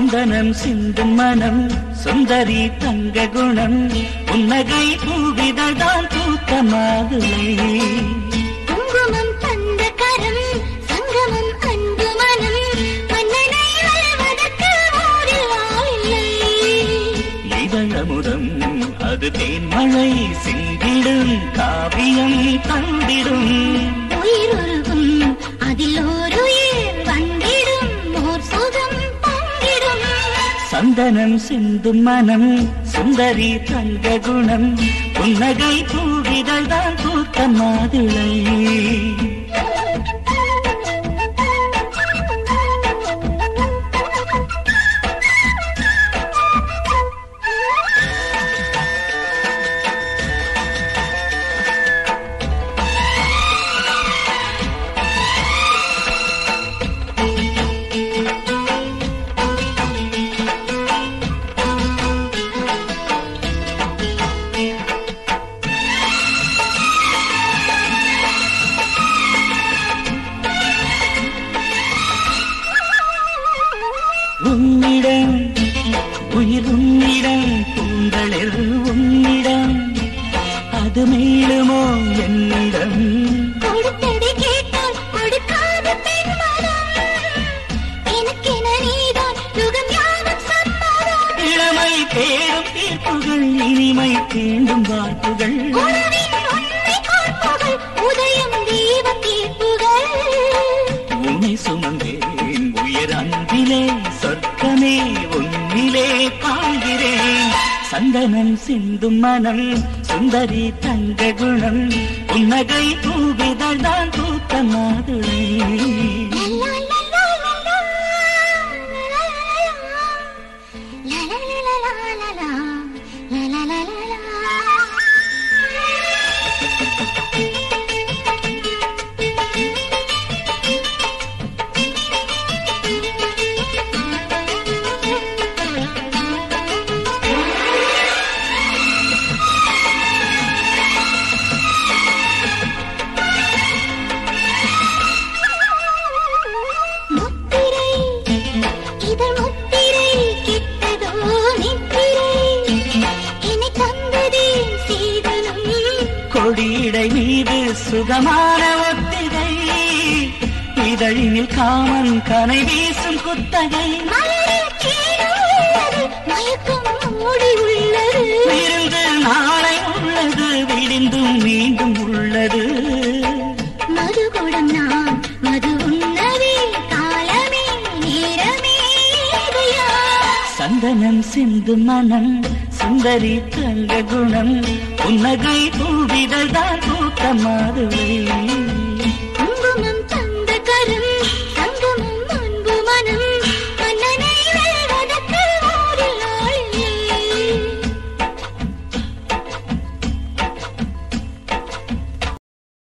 சந்தனம் சிந்தும் மனம் சுந்தரி தங்க குணம் புன்னகை பூவிதழ் தான் பூத்த மாதுளை குங்குமம் தந்த கரம் சங்கமம் அன்பு மனம் மன்னனை வெல்வதற்கு ஊரில் ஆளில்லை இதழமுதம் அது தேன்மழை சிந்திடும் காவியம் தந்திடும் உயிருருகும் அதில் ஒரு உயிர் வந்திடும் ஓர் சுகம் பங்கிடும் சந்தனம் சிந்தும் மனம் சுந்தரி தங்க குணம் புன்னகை பூவிதழ் தான் பூத்த மாதுளை உன்னிடம் உயிர் உன்னிடம் பூந்தளிர் உன்னிடம் அது மீளுமோ என்னிடம் கொடுத்ததை கேட்டால் கொடுக்காத பெண்மனம் எனக்கென நீதான் யுகம் யாவும் சம்மதம் இளமை தேடும் தீர்ப்புகள் இனிமை தீண்டும் வார்ப்புகள் உறவின் உண்மை கோட்புகள் உதயம் தீப தீர்ப்புகள் உன்னை சுமந்தேன் உயர் அன்பிலே சொர்க்கமே உன்னிலே காண்கிறேன் சந்தனம் சிந்தும் மனம் சுந்தரி தங்க குணம் புன்னகை பூவிதழ் தான் பூத்த மாதுளை லல்லா, லல்லா, லல்லா. லல்லா, லல்லா, லல்லா. லல்லா, லல்லா, லல்லா. முத்திரை இதழ் முத்திரை கிட்டதோ நித்திரை என்னை தந்ததே சீதனம் கொடியடை மீது சுகமான ஒத்திகை இதழினில் காமன் கனை வீசும் குத்தகை மலரில் தேனோ உள்ளது மயக்கம் மூடி உள்ளது விருந்து நாளை உள்ளது விடிந்தும் மீண்டும் உள்ளது மதுகுடம் நான் மது உண்ணவே காலமே நேரமே இதையா சந்தனம் சிந்து மனம் சுந்தரி தங்க குணம் புன்னகை பூவிதழ் தான் பூத்த மாதுளை